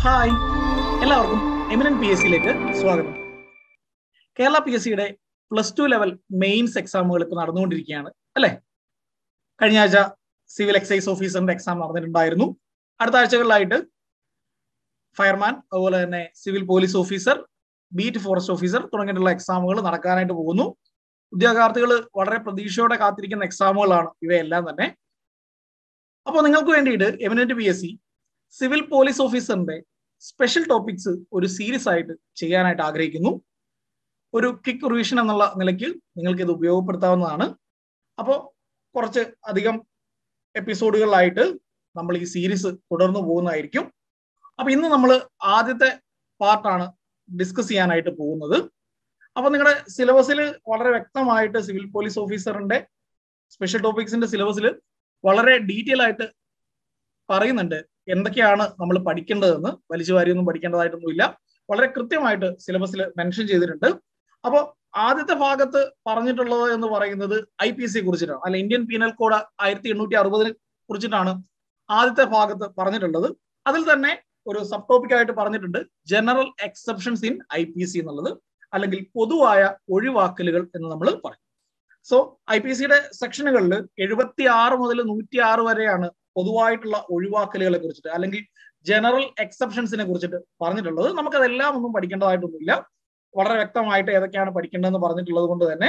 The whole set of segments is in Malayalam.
ഹായ് എല്ലാവർക്കും എമിനൻ പി എസ് സിയിലേക്ക് സ്വാഗതം കേരള പി എസ് സിയുടെ പ്ലസ് ടു ലെവൽ മെയിൻസ് എക്സാമുകൾ ഇപ്പോൾ നടന്നുകൊണ്ടിരിക്കുകയാണ് അല്ലെ കഴിഞ്ഞ ആഴ്ച സിവിൽ എക്സൈസ് ഓഫീസറിന്റെ എക്സാം നടന്നിട്ടുണ്ടായിരുന്നു അടുത്ത ആഴ്ചകളിലായിട്ട് ഫയർമാൻ അതുപോലെ തന്നെ civil police officer beat forest officer തുടങ്ങിയിട്ടുള്ള എക്സാമുകൾ നടക്കാനായിട്ട് പോകുന്നു ഉദ്യോഗാർത്ഥികൾ വളരെ പ്രതീക്ഷയോടെ കാത്തിരിക്കുന്ന എക്സാമുകളാണ് ഇവയെല്ലാം തന്നെ അപ്പോൾ നിങ്ങൾക്ക് വേണ്ടിയിട്ട് eminent P S C civil police ഓഫീസറിന്റെ സ്പെഷ്യൽ ടോപ്പിക്സ് ഒരു സീരീസ് ആയിട്ട് ചെയ്യാനായിട്ട് ആഗ്രഹിക്കുന്നു ഒരു ക്വിക്ക് റിവിഷൻ എന്നുള്ള നിലയ്ക്ക് നിങ്ങൾക്ക് ഇത് ഉപയോഗപ്പെടുത്താവുന്നതാണ് അപ്പോൾ കുറച്ച് അധികം എപ്പിസോഡുകളിലായിട്ട് നമ്മൾ ഈ സീരീസ് തുടർന്നു പോകുന്നതായിരിക്കും അപ്പൊ ഇന്ന് നമ്മൾ ആദ്യത്തെ പാർട്ടാണ് ഡിസ്കസ് ചെയ്യാനായിട്ട് പോകുന്നത് അപ്പൊ നിങ്ങളുടെ സിലബസിൽ വളരെ വ്യക്തമായിട്ട് സിവിൽ പോലീസ് ഓഫീസറിന്റെ സ്പെഷ്യൽ ടോപ്പിക്സിന്റെ സിലബസിൽ വളരെ ഡീറ്റെയിൽ ആയിട്ട് പറയുന്നുണ്ട് എന്തൊക്കെയാണ് നമ്മൾ പഠിക്കേണ്ടതെന്ന് വലിച്ചു വാരിയൊന്നും പഠിക്കേണ്ടതായിട്ടൊന്നുമില്ല വളരെ കൃത്യമായിട്ട് സിലബസിൽ മെൻഷൻ ചെയ്തിട്ടുണ്ട് അപ്പോൾ ആദ്യത്തെ ഭാഗത്ത് പറഞ്ഞിട്ടുള്ളത് എന്ന് പറയുന്നത് ഐ പി എസ് സിയെ കുറിച്ചിട്ടാണ് അല്ല ഇന്ത്യൻ പീനൽ കോഡ് ആയിരത്തി എണ്ണൂറ്റി അറുപതിനെ കുറിച്ചിട്ടാണ് ആദ്യത്തെ ഭാഗത്ത് പറഞ്ഞിട്ടുള്ളത് അതിൽ തന്നെ ഒരു സബ് ടോപ്പിക് ആയിട്ട് പറഞ്ഞിട്ടുണ്ട് general exceptions in I P C എന്നുള്ളത് അല്ലെങ്കിൽ പൊതുവായ ഒഴിവാക്കലുകൾ എന്ന് നമ്മൾ പറയും സോ ഐ പി സിയുടെ സെക്ഷനുകളിൽ എഴുപത്തി ആറ് മുതൽ നൂറ്റി ആറ് വരെയാണ് പൊതുവായിട്ടുള്ള ഒഴിവാക്കലുകളെ കുറിച്ചിട്ട് അല്ലെങ്കിൽ ജനറൽ എക്സെപ്ഷൻസിനെ കുറിച്ചിട്ട് പറഞ്ഞിട്ടുള്ളത് നമുക്കതെല്ലാം ഒന്നും പഠിക്കേണ്ടതായിട്ടൊന്നുമില്ല വളരെ വ്യക്തമായിട്ട് ഏതൊക്കെയാണ് പഠിക്കേണ്ടതെന്ന് പറഞ്ഞിട്ടുള്ളത് കൊണ്ട് തന്നെ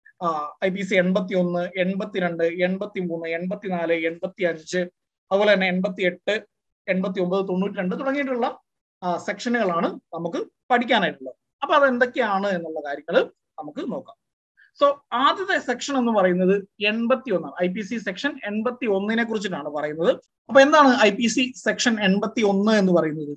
ഐ പി സി എൺപത്തി ഒന്ന് എൺപത്തിരണ്ട് എൺപത്തി മൂന്ന് എൺപത്തിനാല് എൺപത്തി അഞ്ച് അതുപോലെ തന്നെ എൺപത്തി എട്ട് എൺപത്തി ഒമ്പത് തൊണ്ണൂറ്റി രണ്ട് തുടങ്ങിയിട്ടുള്ള സെക്ഷനുകളാണ് നമുക്ക് പഠിക്കാനായിട്ടുള്ളത് അപ്പൊ അത് എന്തൊക്കെയാണ് എന്നുള്ള കാര്യങ്ങൾ നമുക്ക് നോക്കാം സോ ആദ്യത്തെ സെക്ഷൻ എന്ന് പറയുന്നത് എൺപത്തി ഒന്നാണ് ഐ പി സി സെക്ഷൻ എൺപത്തി ഒന്നിനെ കുറിച്ചിട്ടാണ് പറയുന്നത് അപ്പൊ എന്താണ് ഐ പി സി സെക്ഷൻ എൺപത്തി ഒന്ന് എന്ന് പറയുന്നത്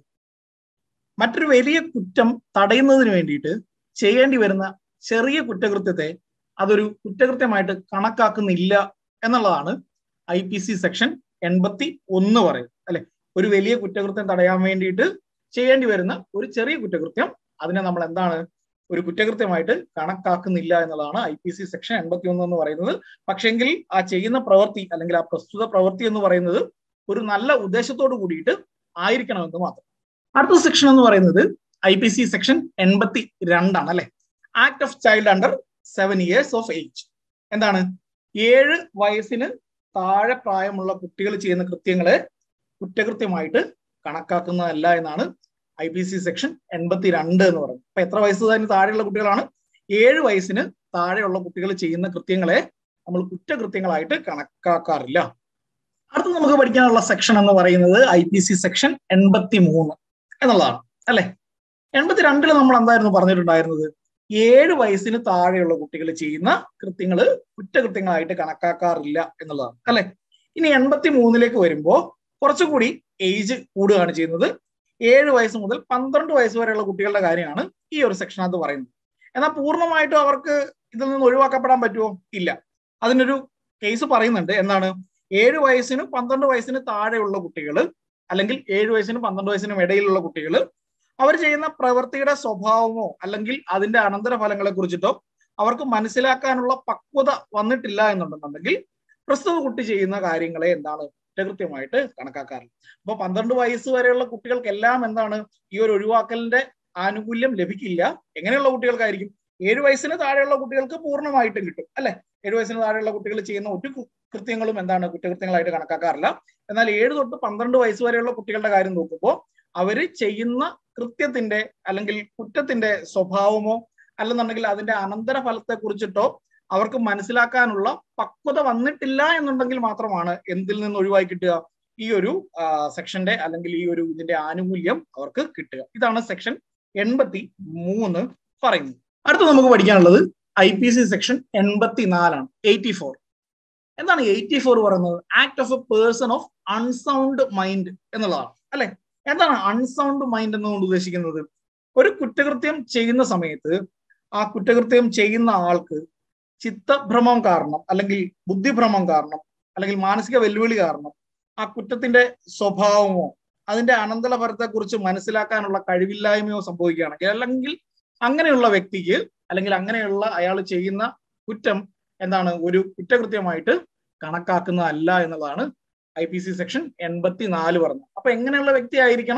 മറ്റൊരു വലിയ കുറ്റം തടയുന്നതിന് വേണ്ടിയിട്ട് ചെയ്യേണ്ടി വരുന്ന ചെറിയ കുറ്റകൃത്യത്തെ അതൊരു കുറ്റകൃത്യമായിട്ട് കണക്കാക്കുന്നില്ല എന്നുള്ളതാണ് ഐ പി സി സെക്ഷൻ എൺപത്തി ഒന്ന് പറയുന്നത് അല്ലെ ഒരു വലിയ കുറ്റകൃത്യം തടയാൻ വേണ്ടിയിട്ട് ചെയ്യേണ്ടി വരുന്ന ഒരു ചെറിയ കുറ്റകൃത്യം അതിനെ നമ്മൾ എന്താണ് ഒരു കുറ്റകൃത്യമായിട്ട് കണക്കാക്കുന്നില്ല എന്നുള്ളതാണ് ഐ പി സി സെക്ഷൻ എൺപത്തി ഒന്ന് എന്ന് പറയുന്നത് പക്ഷെങ്കിൽ ആ ചെയ്യുന്ന പ്രവൃത്തി അല്ലെങ്കിൽ ആ പ്രസ്തുത പ്രവൃത്തി എന്ന് പറയുന്നത് ഒരു നല്ല ഉദ്ദേശത്തോട് കൂടിയിട്ട് ആയിരിക്കണമെന്ന് മാത്രം അടുത്ത സെക്ഷൻ എന്ന് പറയുന്നത് ഐ പി സി സെക്ഷൻ എൺപത്തി രണ്ടാണ് അല്ലെ act of child under seven years of age എന്താണ് ഏഴ് വയസ്സിന് താഴെ പ്രായമുള്ള കുട്ടികൾ ചെയ്യുന്ന കൃത്യങ്ങളെ കുറ്റകൃത്യമായിട്ട് കണക്കാക്കുന്നതല്ല എന്നാണ് ഐ പി സി സെക്ഷൻ എൺപത്തി രണ്ട് എന്ന് പറയുന്നത് അപ്പൊ എത്ര വയസ്സ് തന്നെ താഴെയുള്ള കുട്ടികളാണ് ഏഴ് വയസ്സിന് താഴെയുള്ള കുട്ടികൾ ചെയ്യുന്ന കൃത്യങ്ങളെ നമ്മൾ കുറ്റകൃത്യങ്ങളായിട്ട് കണക്കാക്കാറില്ല അടുത്ത് നമുക്ക് പഠിക്കാനുള്ള സെക്ഷൻ എന്ന് പറയുന്നത് ഐ പി സി സെക്ഷൻ എൺപത്തി മൂന്ന് എന്നുള്ളതാണ് അല്ലെ എൺപത്തി രണ്ടില് നമ്മൾ എന്തായിരുന്നു പറഞ്ഞിട്ടുണ്ടായിരുന്നത് ഏഴ് വയസ്സിന് താഴെയുള്ള കുട്ടികൾ ചെയ്യുന്ന കൃത്യങ്ങൾ കുറ്റകൃത്യങ്ങളായിട്ട് കണക്കാക്കാറില്ല എന്നുള്ളതാണ് അല്ലെ ഇനി എൺപത്തി മൂന്നിലേക്ക് വരുമ്പോൾ കുറച്ചുകൂടി ഏജ് കൂടുകയാണ് ചെയ്യുന്നത് ഏഴ് വയസ്സ് മുതൽ പന്ത്രണ്ട് വയസ്സ് വരെയുള്ള കുട്ടികളുടെ കാര്യമാണ് ഈ ഒരു സെക്ഷനകത്ത് പറയുന്നത് എന്നാൽ പൂർണ്ണമായിട്ടും അവർക്ക് ഇതിൽ നിന്ന് ഒഴിവാക്കപ്പെടാൻ പറ്റുമോ ഇല്ല അതിനൊരു കേസ് പറയുന്നുണ്ട് എന്താണ് ഏഴ് വയസ്സിനും പന്ത്രണ്ട് വയസ്സിന് താഴെയുള്ള കുട്ടികൾ അല്ലെങ്കിൽ ഏഴ് വയസ്സിനും പന്ത്രണ്ട് വയസ്സിനും ഇടയിലുള്ള കുട്ടികൾ അവർ ചെയ്യുന്ന പ്രവൃത്തിയുടെ സ്വഭാവമോ അല്ലെങ്കിൽ അതിന്റെ അനന്തരഫലങ്ങളെ കുറിച്ചിട്ടോ അവർക്ക് മനസ്സിലാക്കാനുള്ള പക്വത വന്നിട്ടില്ല എന്നുണ്ടെന്നുണ്ടെങ്കിൽ പ്രസ്തുത കുട്ടി ചെയ്യുന്ന കാര്യങ്ങളെ എന്താണ് കുറ്റകൃത്യമായിട്ട് കണക്കാക്കാറില്ല അപ്പൊ പന്ത്രണ്ട് വയസ്സ് വരെയുള്ള കുട്ടികൾക്കെല്ലാം എന്താണ് ഈ ഒരു ഒഴിവാക്കലിന്റെ ആനുകൂല്യം ലഭിക്കില്ല എങ്ങനെയുള്ള കുട്ടികൾക്കായിരിക്കും ഏഴു വയസ്സിന് താഴെയുള്ള കുട്ടികൾക്ക് പൂർണ്ണമായിട്ടും കിട്ടും അല്ലെ ഏഴു വയസ്സിന് താഴെയുള്ള കുട്ടികൾ ചെയ്യുന്ന ഒരു കൃത്യങ്ങളും എന്താണ് കുറ്റകൃത്യങ്ങളായിട്ട് കണക്കാക്കാറില്ല എന്നാൽ ഏഴ് തൊട്ട് പന്ത്രണ്ട് വയസ്സ് വരെയുള്ള കുട്ടികളുടെ കാര്യം നോക്കുമ്പോൾ അവര് ചെയ്യുന്ന കൃത്യത്തിന്റെ അല്ലെങ്കിൽ കുറ്റത്തിന്റെ സ്വഭാവമോ അല്ലെന്നുണ്ടെങ്കിൽ അതിന്റെ അനന്തര ഫലത്തെ കുറിച്ചിട്ടോ അവർക്ക് മനസ്സിലാക്കാനുള്ള പക്വത വന്നിട്ടില്ല എന്നുണ്ടെങ്കിൽ മാത്രമാണ് എന്തിൽ നിന്ന് ഒഴിവായി കിട്ടുക ഈ ഒരു സെക്ഷന്റെ അല്ലെങ്കിൽ ഈ ഒരു ഇതിന്റെ ആനുകൂല്യം അവർക്ക് കിട്ടുക ഇതാണ് സെക്ഷൻ എൺപത്തി മൂന്ന് പറയുന്നത് അടുത്ത നമുക്ക് പഠിക്കാനുള്ളത് ഐ പി സി സെക്ഷൻ എൺപത്തി നാലാണ് എയ്റ്റി ഫോർ എന്താണ് എയ്റ്റി ഫോർ പറയുന്നത് act of a person of unsound mind എന്നുള്ളതാണ് അല്ലെ എന്താണ് അൺസൗണ്ട് മൈൻഡ് എന്നുകൊണ്ട് ഉദ്ദേശിക്കുന്നത് ഒരു കുറ്റകൃത്യം ചെയ്യുന്ന സമയത്ത് ആ കുറ്റകൃത്യം ചെയ്യുന്ന ആൾക്ക് ചിത്തഭ്രമം കാരണം അല്ലെങ്കിൽ ബുദ്ധിഭ്രമം കാരണം അല്ലെങ്കിൽ മാനസിക വെല്ലുവിളി കാരണം ആ കുറ്റത്തിന്റെ സ്വഭാവമോ അതിന്റെ അനന്തരഫലത്തെ കുറിച്ച് മനസ്സിലാക്കാനുള്ള കഴിവില്ലായ്മയോ സംഭവിക്കുകയാണെങ്കിൽ അല്ലെങ്കിൽ അങ്ങനെയുള്ള വ്യക്തിക്ക് അല്ലെങ്കിൽ അങ്ങനെയുള്ള അയാൾ ചെയ്യുന്ന കുറ്റം എന്താണ് ഒരു കുറ്റകൃത്യമായിട്ട് കണക്കാക്കുന്നതല്ല എന്നുള്ളതാണ് ഐ പി സി സെക്ഷൻ എൺപത്തി നാല് പറഞ്ഞു അപ്പൊ എങ്ങനെയുള്ള വ്യക്തി ആയിരിക്കണം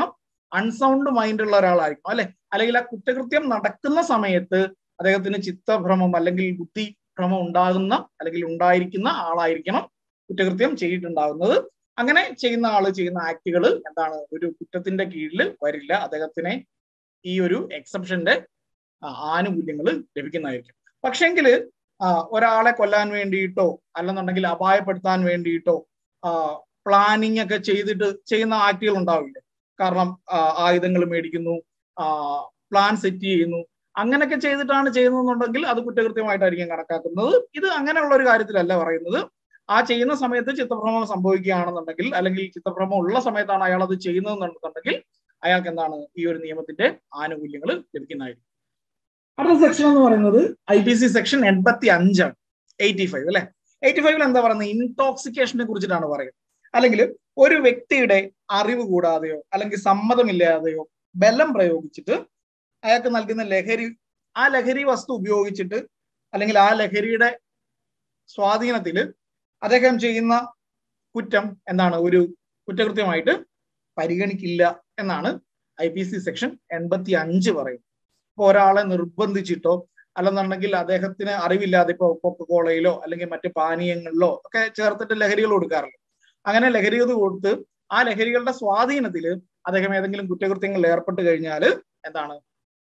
അൺസൗണ്ട് മൈൻഡ് ഉള്ള ഒരാളായിരിക്കും അല്ലെ അല്ലെങ്കിൽ ആ കുറ്റകൃത്യം നടക്കുന്ന സമയത്ത് അദ്ദേഹത്തിന് ചിത്തഭ്രമം അല്ലെങ്കിൽ ബുദ്ധിഭ്രമം ഉണ്ടാകുന്ന അല്ലെങ്കിൽ ഉണ്ടായിരിക്കുന്ന ആളായിരിക്കണം കുറ്റകൃത്യം ചെയ്തിട്ടുണ്ടാകുന്നത് അങ്ങനെ ചെയ്യുന്ന ആള് ചെയ്യുന്ന ആക്ടുകൾ എന്താണ് ഒരു കുറ്റത്തിന്റെ കീഴിൽ വരില്ല അദ്ദേഹത്തിനെ ഈ ഒരു എക്സെപ്ഷന്റെ ആനുകൂല്യങ്ങൾ ലഭിക്കുന്നതായിരിക്കും പക്ഷെങ്കില് ഒരാളെ കൊല്ലാൻ വേണ്ടിയിട്ടോ അല്ലെന്നുണ്ടെങ്കിൽ അപായപ്പെടുത്താൻ വേണ്ടിയിട്ടോ പ്ലാനിങ് ഒക്കെ ചെയ്തിട്ട് ചെയ്യുന്ന ആക്ടുകൾ ഉണ്ടാവില്ലേ കാരണം ആയുധങ്ങൾ മേടിക്കുന്നു പ്ലാൻ സെറ്റ് ചെയ്യുന്നു അങ്ങനെയൊക്കെ ചെയ്തിട്ടാണ് ചെയ്യുന്നതെന്നുണ്ടെങ്കിൽ അത് കുറ്റകൃത്യമായിട്ടായിരിക്കും കണക്കാക്കുന്നത് ഇത് അങ്ങനെയുള്ള ഒരു കാര്യത്തിലല്ല പറയുന്നത് ആ ചെയ്യുന്ന സമയത്ത് ചിത്തഭ്രമം സംഭവിക്കുകയാണെന്നുണ്ടെങ്കിൽ അല്ലെങ്കിൽ ചിത്തഭ്രമം ഉള്ള സമയത്താണ് അയാൾ അത് ചെയ്യുന്നതെന്നുണ്ടെങ്കിൽ അയാൾക്ക് എന്താണ് ഈ ഒരു നിയമത്തിന്റെ ആനുകൂല്യങ്ങൾ ലഭിക്കുന്നതായിരിക്കും അടുത്ത സെക്ഷൻ എന്ന് പറയുന്നത് ഐ പി സി സെക്ഷൻ എൺപത്തി അഞ്ചാണ് എയ്റ്റി ഫൈവ് അല്ലെ എയ്റ്റി ഫൈവിൽ എന്താ പറയുന്നത് ഇൻടോക്സിക്കേഷനെ കുറിച്ചിട്ടാണ് പറയുന്നത് അല്ലെങ്കിൽ ഒരു വ്യക്തിയുടെ അറിവ് കൂടാതെയോ അല്ലെങ്കിൽ സമ്മതമില്ലാതെയോ ബലം പ്രയോഗിച്ചിട്ട് അയാൾക്ക് നൽകുന്ന ലഹരി ആ ലഹരി വസ്തു ഉപയോഗിച്ചിട്ട് അല്ലെങ്കിൽ ആ ലഹരിയുടെ സ്വാധീനത്തിൽ അദ്ദേഹം ചെയ്യുന്ന കുറ്റം എന്താണ് ഒരു കുറ്റകൃത്യമായിട്ട് പരിഗണിക്കില്ല എന്നാണ് ഐ പി സി സെക്ഷൻ എൺപത്തി അഞ്ച് പറയുന്നത് ഇപ്പൊ ഒരാളെ നിർബന്ധിച്ചിട്ടോ അല്ലെന്നുണ്ടെങ്കിൽ അദ്ദേഹത്തിന് അറിവില്ലാതെ ഇപ്പൊ കൊക്കക്കോളയിലോ അല്ലെങ്കിൽ മറ്റു പാനീയങ്ങളിലോ ഒക്കെ ചേർത്തിട്ട് ലഹരികൾ കൊടുക്കാറില്ല അങ്ങനെ ലഹരികൾ കൊടുത്ത് ആ ലഹരികളുടെ സ്വാധീനത്തിൽ അദ്ദേഹം ഏതെങ്കിലും കുറ്റകൃത്യങ്ങളിൽ ഏർപ്പെട്ട് കഴിഞ്ഞാൽ എന്താണ്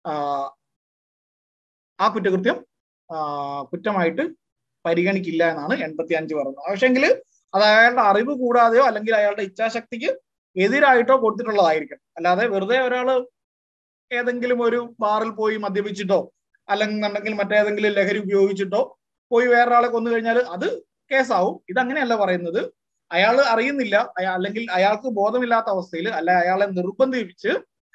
ആ കുറ്റകൃത്യം കുറ്റമായിട്ട് പരിഗണിക്കില്ല എന്നാണ് എൺപത്തി അഞ്ച് പറയുന്നത് പക്ഷെങ്കിൽ അത് അയാളുടെ അറിവ് കൂടാതെയോ അല്ലെങ്കിൽ അയാളുടെ ഇച്ഛാശക്തിക്ക് എതിരായിട്ടോ കൊടുത്തിട്ടുള്ളതായിരിക്കണം അല്ലാതെ വെറുതെ ഒരാൾ ഏതെങ്കിലും ഒരു ബാറിൽ പോയി മദ്യപിച്ചിട്ടോ അല്ലെന്നുണ്ടെങ്കിൽ മറ്റേതെങ്കിലും ലഹരി ഉപയോഗിച്ചിട്ടോ പോയി വേറൊരാളെ കൊന്നു കഴിഞ്ഞാൽ അത് കേസാവും ഇതങ്ങനെയല്ല പറയുന്നത് അയാൾ അറിയുന്നില്ല അല്ലെങ്കിൽ അയാൾക്ക് ബോധമില്ലാത്ത അവസ്ഥയിൽ അല്ല അയാളെ നിർബന്ധിപ്പിച്ച്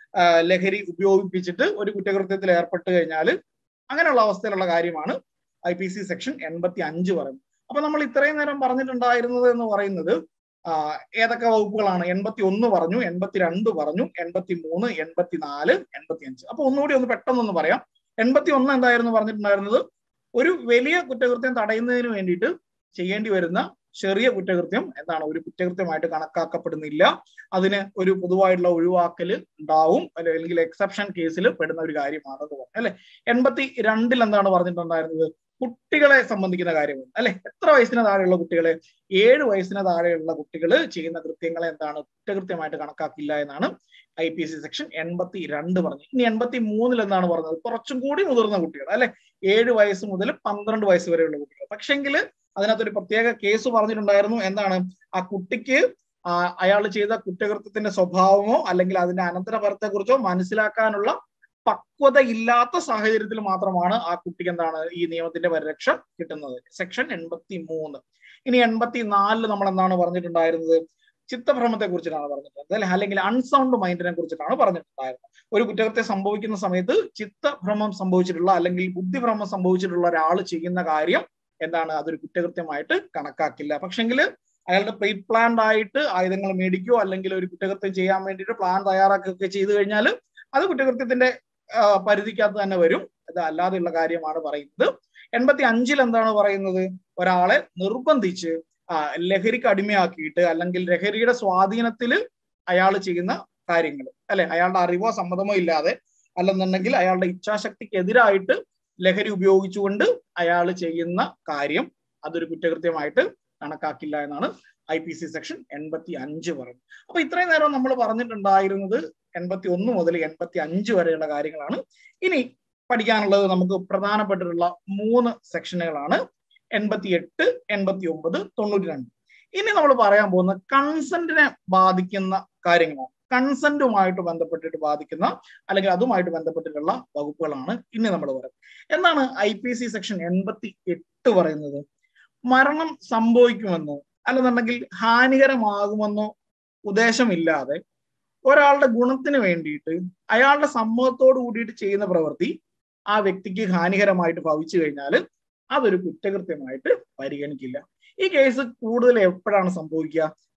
ലഹരി ഉപയോഗിപ്പിച്ചിട്ട് ഒരു കുറ്റകൃത്യത്തിൽ ഏർപ്പെട്ട് കഴിഞ്ഞാൽ അങ്ങനെയുള്ള അവസ്ഥയിലുള്ള കാര്യമാണ് ഐ പി സി സെക്ഷൻ എൺപത്തി അഞ്ച് പറയുന്നത് അപ്പൊ നമ്മൾ ഇത്രയും നേരം പറഞ്ഞിട്ടുണ്ടായിരുന്നത് എന്ന് പറയുന്നത് ഏതൊക്കെ വകുപ്പുകളാണ് എൺപത്തി ഒന്ന് പറഞ്ഞു എൺപത്തി രണ്ട് പറഞ്ഞു എൺപത്തി മൂന്ന് എൺപത്തി നാല് എൺപത്തി അഞ്ച് അപ്പൊ ഒന്നുകൂടി ഒന്ന് പെട്ടെന്നൊന്ന് പറയാം എൺപത്തി ഒന്ന് എന്തായിരുന്നു പറഞ്ഞിട്ടുണ്ടായിരുന്നത് ഒരു വലിയ കുറ്റകൃത്യം തടയുന്നതിന് വേണ്ടിയിട്ട് ചെയ്യേണ്ടി വരുന്ന ചെറിയ കുറ്റകൃത്യം എന്താണ് ഒരു കുറ്റകൃത്യമായിട്ട് കണക്കാക്കപ്പെടുന്നില്ല അതിന് ഒരു പൊതുവായിട്ടുള്ള ഒഴിവാക്കൽ ഉണ്ടാവും അല്ലെങ്കിൽ എക്സെപ്ഷൻ കേസിൽ പെടുന്ന ഒരു കാര്യമാണെന്ന് പറഞ്ഞു അല്ലെ എൺപത്തി രണ്ടിൽ എന്താണ് പറഞ്ഞിട്ടുണ്ടായിരുന്നത് കുട്ടികളെ സംബന്ധിക്കുന്ന കാര്യമാണ് അല്ലെ എത്ര വയസ്സിന് താഴെയുള്ള കുട്ടികളെ ഏഴ് വയസ്സിന് താഴെയുള്ള കുട്ടികൾ ചെയ്യുന്ന കൃത്യങ്ങളെ എന്താണ് കുറ്റകൃത്യമായിട്ട് കണക്കാക്കില്ല എന്നാണ് ഐ പി സി സെക്ഷൻ എൺപത്തി രണ്ട് പറഞ്ഞു ഇനി എൺപത്തി മൂന്നിൽ എന്താണ് പറഞ്ഞത് കുറച്ചും കൂടി മുതിർന്ന കുട്ടികൾ അല്ലെ ഏഴ് വയസ്സ് മുതൽ പന്ത്രണ്ട് വയസ്സ് വരെയുള്ള കുട്ടികൾ പക്ഷെങ്കിൽ അതിനകത്തൊരു പ്രത്യേക കേസ് പറഞ്ഞിട്ടുണ്ടായിരുന്നു എന്താണ് ആ കുട്ടിക്ക് അയാൾ ചെയ്ത കുറ്റകൃത്യത്തിന്റെ സ്വഭാവമോ അല്ലെങ്കിൽ അതിന്റെ അനന്തരഫലത്തെ കുറിച്ചോ മനസ്സിലാക്കാനുള്ള പക്വത ഇല്ലാത്ത സാഹചര്യത്തിൽ മാത്രമാണ് ആ കുട്ടിക്ക് എന്താണ് ഈ നിയമത്തിന്റെ പരിരക്ഷ കിട്ടുന്നത് സെക്ഷൻ എൺപത്തി മൂന്ന് ഇനി എൺപത്തി നാലില് നമ്മൾ എന്താണ് പറഞ്ഞിട്ടുണ്ടായിരുന്നത് ചിത്തഭ്രമത്തെ കുറിച്ചിട്ടാണ് പറഞ്ഞിട്ടുള്ളത് അല്ലെ അല്ലെങ്കിൽ അൺസൗണ്ട് മൈൻഡിനെ കുറിച്ചിട്ടാണ് പറഞ്ഞിട്ടുണ്ടായിരുന്നത് ഒരു കുറ്റകൃത്യം സംഭവിക്കുന്ന സമയത്ത് ചിത്തഭ്രമം സംഭവിച്ചിട്ടുള്ള അല്ലെങ്കിൽ ബുദ്ധിഭ്രമം സംഭവിച്ചിട്ടുള്ള ഒരാൾ ചെയ്യുന്ന കാര്യം എന്താണ് അതൊരു കുറ്റകൃത്യമായിട്ട് കണക്കാക്കില്ല പക്ഷെങ്കിൽ അയാളുടെ പ്രീ പ്ലാൻഡ് ആയിട്ട് ആയുധങ്ങൾ മേടിക്കുകയോ അല്ലെങ്കിൽ ഒരു കുറ്റകൃത്യം ചെയ്യാൻ വേണ്ടിയിട്ട് പ്ലാൻ തയ്യാറാക്കുകയൊക്കെ ചെയ്തു കഴിഞ്ഞാൽ അത് കുറ്റകൃത്യത്തിന്റെ പരിധിക്കകത്ത് തന്നെ വരും ഇത് അല്ലാതെയുള്ള കാര്യമാണ് പറയുന്നത് എൺപത്തി അഞ്ചിൽ എന്താണ് പറയുന്നത് ഒരാളെ നിർബന്ധിച്ച് ലഹരിക്ക് അടിമയാക്കിയിട്ട് അല്ലെങ്കിൽ ലഹരിയുടെ സ്വാധീനത്തിൽ അയാൾ ചെയ്യുന്ന കാര്യങ്ങൾ അല്ലെ അയാളുടെ അറിവോ സമ്മതമോ ഇല്ലാതെ അല്ലെന്നുണ്ടെങ്കിൽ അയാളുടെ ഇച്ഛാശക്തിക്ക് എതിരായിട്ട് ലഹരി ഉപയോഗിച്ചുകൊണ്ട് അയാൾ ചെയ്യുന്ന കാര്യം അതൊരു കുറ്റകൃത്യമായിട്ട് കണക്കാക്കില്ല എന്നാണ് ഐ പി സി സെക്ഷൻ എൺപത്തി അഞ്ച് പറയുന്നത് അപ്പൊ ഇത്രയും നേരം നമ്മൾ പറഞ്ഞിട്ടുണ്ടായിരുന്നത് എൺപത്തി ഒന്ന് മുതൽ എൺപത്തി അഞ്ച് വരെയുള്ള കാര്യങ്ങളാണ് ഇനി പഠിക്കാനുള്ളത് നമുക്ക് പ്രധാനപ്പെട്ടിട്ടുള്ള മൂന്ന് സെക്ഷനുകളാണ് എൺപത്തി എട്ട് എൺപത്തി ഒമ്പത് തൊണ്ണൂറ്റി രണ്ട് ഇനി നമ്മൾ പറയാൻ പോകുന്ന കൺസെന്റിനെ ബാധിക്കുന്ന കാര്യങ്ങളാണ് കൺസെന്റുമായിട്ട് ബന്ധപ്പെട്ടിട്ട് ബാധിക്കുന്ന അല്ലെങ്കിൽ അതുമായിട്ട് ബന്ധപ്പെട്ടിട്ടുള്ള വകുപ്പുകളാണ് ഇനി നമ്മൾ പറയുന്നത് എന്താണ് ഐ പി സി സെക്ഷൻ എൺപത്തി എട്ട് പറയുന്നത് മരണം സംഭവിക്കുമെന്നോ അല്ലെന്നുണ്ടെങ്കിൽ ഹാനികരമാകുമെന്നോ ഉദ്ദേശമില്ലാതെ ഒരാളുടെ ഗുണത്തിന് വേണ്ടിയിട്ട് അയാളുടെ സമ്മതത്തോട് കൂടിയിട്ട് ചെയ്യുന്ന പ്രവൃത്തി ആ വ്യക്തിക്ക് ഹാനികരമായിട്ട് ഭവിച്ചു കഴിഞ്ഞാൽ അതൊരു കുറ്റകൃത്യമായിട്ട് പരിഗണിക്കില്ല ഈ കേസ് കൂടുതൽ എപ്പോഴാണ് സംഭവിക്കുക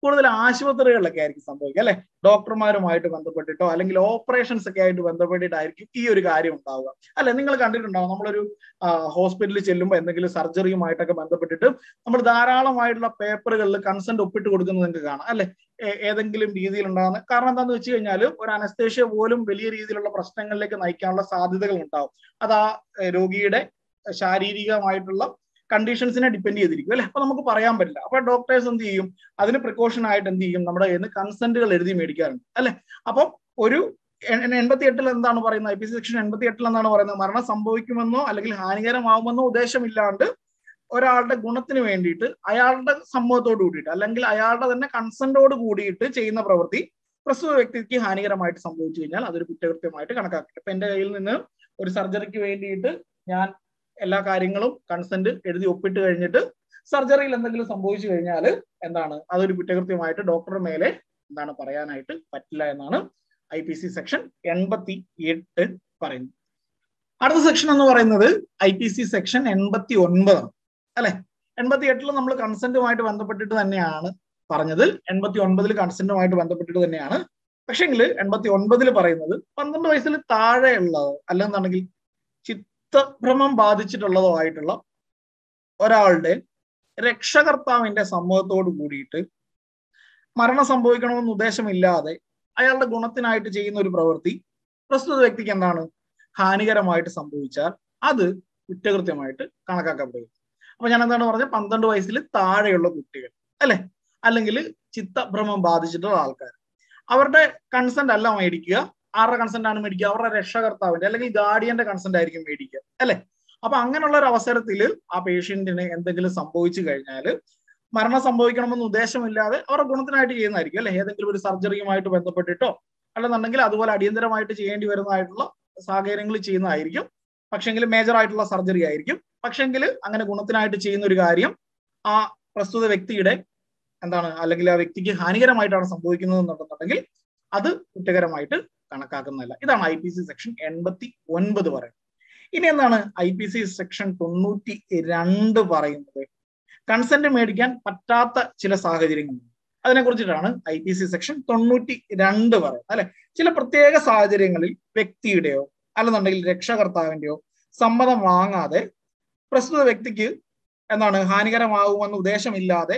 കൂടുതൽ ആശുപത്രികളിലൊക്കെ ആയിരിക്കും സംഭവിക്കുക അല്ലെ ഡോക്ടർമാരുമായിട്ട് ബന്ധപ്പെട്ടിട്ടോ അല്ലെങ്കിൽ ഓപ്പറേഷൻസ് ഒക്കെ ആയിട്ട് ബന്ധപ്പെട്ടിട്ടായിരിക്കും ഈ ഒരു കാര്യം ഉണ്ടാവുക അല്ലെ നിങ്ങൾ കണ്ടിട്ടുണ്ടാവും നമ്മളൊരു ഹോസ്പിറ്റലിൽ ചെല്ലുമ്പോൾ എന്തെങ്കിലും സർജറിയുമായിട്ടൊക്കെ ബന്ധപ്പെട്ടിട്ട് നമ്മൾ ധാരാളമായിട്ടുള്ള പേപ്പറുകളിൽ കൺസെന്റ് ഒപ്പിട്ട് കൊടുക്കുന്നത് നിങ്ങൾക്ക് കാണാം അല്ലെ ഏതെങ്കിലും രീതിയിൽ ഉണ്ടാകുന്ന കാരണം എന്താണെന്ന് വെച്ച് കഴിഞ്ഞാൽ ഒരു അനസ്തേഷ്യ പോലും വലിയ രീതിയിലുള്ള പ്രശ്നങ്ങളിലേക്ക് നയിക്കാനുള്ള സാധ്യതകൾ ഉണ്ടാവും അത് ആ രോഗിയുടെ ശാരീരികമായിട്ടുള്ള കണ്ടീഷൻസിനെ ഡിപ്പെൻഡ് ചെയ്തിരിക്കും അല്ലെ അപ്പൊ നമുക്ക് പറയാൻ പറ്റില്ല അപ്പൊ ഡോക്ടേഴ്സ് എന്ത് ചെയ്യും അതിന് പ്രിക്കോഷൻ ആയിട്ട് എന്ത് ചെയ്യും നമ്മുടെ കയ്യിൽ നിന്ന് കൺസെന്റുകൾ എഴുതി മേടിക്കാറുണ്ട് അല്ലെ അപ്പം ഒരു എൺപത്തി എട്ടിൽ എന്താണ് പറയുന്നത് ഐ പി സി സെക്ഷൻ എൺപത്തി എട്ടിൽ എന്താണ് പറയുന്നത് മരണം സംഭവിക്കുമെന്നോ അല്ലെങ്കിൽ ഹാനികരമാവുമെന്നോ ഉദ്ദേശമില്ലാണ്ട് ഒരാളുടെ ഗുണത്തിന് വേണ്ടിയിട്ട് അയാളുടെ സമ്മതത്തോട് കൂടിയിട്ട് അല്ലെങ്കിൽ അയാളുടെ തന്നെ കൺസെന്റോട് കൂടിയിട്ട് ചെയ്യുന്ന പ്രവൃത്തി പ്രസ്തുത വ്യക്തിക്ക് ഹാനികരമായിട്ട് സംഭവിച്ചു കഴിഞ്ഞാൽ അതൊരു കുറ്റകൃത്യമായിട്ട് കണക്കാക്കില്ല ഇപ്പൊ എന്റെ കയ്യിൽ നിന്ന് ഒരു സർജറിക്ക് വേണ്ടിയിട്ട് ഞാൻ എല്ലാ കാര്യങ്ങളും കൺസെന്റ് എഴുതി ഒപ്പിട്ട് കഴിഞ്ഞിട്ട് സർജറിയിൽ എന്തെങ്കിലും സംഭവിച്ചു കഴിഞ്ഞാൽ എന്താണ് അതൊരു കുറ്റകൃത്യമായിട്ട് ഡോക്ടറുടെ മേലെ എന്താണ് പറയാനായിട്ട് പറ്റില്ല എന്നാണ് ഐ പി സി സെക്ഷൻ എൺപത്തി എട്ട് പറയുന്നത് അടുത്ത സെക്ഷൻ എന്ന് പറയുന്നത് ഐ പി സി സെക്ഷൻ എൺപത്തി ഒൻപതാണ് അല്ലെ എൺപത്തി എട്ടിൽ നമ്മൾ കൺസെന്റുമായിട്ട് ബന്ധപ്പെട്ടിട്ട് തന്നെയാണ് പറഞ്ഞത് എൺപത്തി ഒൻപതിൽ കൺസെന്റുമായിട്ട് ബന്ധപ്പെട്ടിട്ട് തന്നെയാണ് പക്ഷെങ്കിൽ എൺപത്തി ഒൻപതിൽ പറയുന്നത് പന്ത്രണ്ട് വയസ്സിൽ താഴെയുള്ളതോ അല്ലെന്നുണ്ടെങ്കിൽ ചിത്തഭ്രമം ബാധിച്ചിട്ടുള്ളതോ ആയിട്ടുള്ള ഒരാളുടെ രക്ഷകർത്താവിന്റെ സമ്മതത്തോട് കൂടിയിട്ട് മരണം സംഭവിക്കണമെന്ന് ഉദ്ദേശമില്ലാതെ അയാളുടെ ഗുണത്തിനായിട്ട് ചെയ്യുന്ന ഒരു പ്രവൃത്തി പ്രസ്തുത വ്യക്തിക്ക് എന്താണ് ഹാനികരമായിട്ട് സംഭവിച്ചാൽ അത് കുറ്റകൃത്യമായിട്ട് കണക്കാക്കപ്പെടുക അപ്പൊ ഞാൻ എന്താണ് പറഞ്ഞത് പന്ത്രണ്ട് വയസ്സിൽ താഴെയുള്ള കുട്ടികൾ അല്ലെ അല്ലെങ്കിൽ ചിത്തഭ്രമം ബാധിച്ചിട്ടുള്ള ആൾക്കാർ അവരുടെ കൺസെന്റ് അല്ല മേടിക്കുക ആരുടെ കൺസെന്റ് ആണ് മേടിക്കുക അവരുടെ രക്ഷകർത്താവിന്റെ അല്ലെങ്കിൽ ഗാർഡിയന്റെ കൺസെന്റ് ആയിരിക്കും മേടിക്കുക അല്ലെ അപ്പൊ അങ്ങനെയുള്ള ഒരു അവസരത്തിൽ ആ പേഷ്യന്റിന് എന്തെങ്കിലും സംഭവിച്ചു കഴിഞ്ഞാൽ മരണം സംഭവിക്കണമെന്ന് ഉദ്ദേശമില്ലാതെ അവരുടെ ഗുണത്തിനായിട്ട് ചെയ്യുന്നതായിരിക്കും അല്ലെ ഏതെങ്കിലും ഒരു സർജറിയുമായിട്ട് ബന്ധപ്പെട്ടിട്ടോ അല്ലെന്നുണ്ടെങ്കിൽ അതുപോലെ അടിയന്തരമായിട്ട് ചെയ്യേണ്ടി വരുന്നതായിട്ടുള്ള സാഹചര്യങ്ങൾ ചെയ്യുന്നതായിരിക്കും പക്ഷെങ്കിൽ മേജർ ആയിട്ടുള്ള സർജറി ആയിരിക്കും പക്ഷെങ്കിൽ അങ്ങനെ ഗുണത്തിനായിട്ട് ചെയ്യുന്ന ഒരു കാര്യം ആ പ്രസ്തുത വ്യക്തിയുടെ എന്താണ് അല്ലെങ്കിൽ ആ വ്യക്തിക്ക് ഹാനികരമായിട്ടാണ് സംഭവിക്കുന്നത് എന്നുണ്ടെന്നുണ്ടെങ്കിൽ അത് കുറ്റകരമായിട്ട് കണക്കാക്കുന്നതല്ല ഇതാണ് ഐ പി സി സെക്ഷൻ എൺപത്തി ഒൻപത് പറയുന്നത് ഇനി എന്താണ് ഐ പി സി സെക്ഷൻ തൊണ്ണൂറ്റി രണ്ട് പറയുന്നത് കൺസെന്റ് മേടിക്കാൻ പറ്റാത്ത ചില സാഹചര്യങ്ങളുണ്ട് അതിനെ കുറിച്ചിട്ടാണ് ഐ പി സി സെക്ഷൻ തൊണ്ണൂറ്റി രണ്ട് പറയുന്നത് അല്ലെ ചില പ്രത്യേക സാഹചര്യങ്ങളിൽ വ്യക്തിയുടെയോ അല്ലെന്നുണ്ടെങ്കിൽ രക്ഷകർത്താവിന്റെയോ സമ്മതം വാങ്ങാതെ പ്രസ്തുത വ്യക്തിക്ക് എന്താണ് ഹാനികരമാകുമെന്ന് ഉദ്ദേശമില്ലാതെ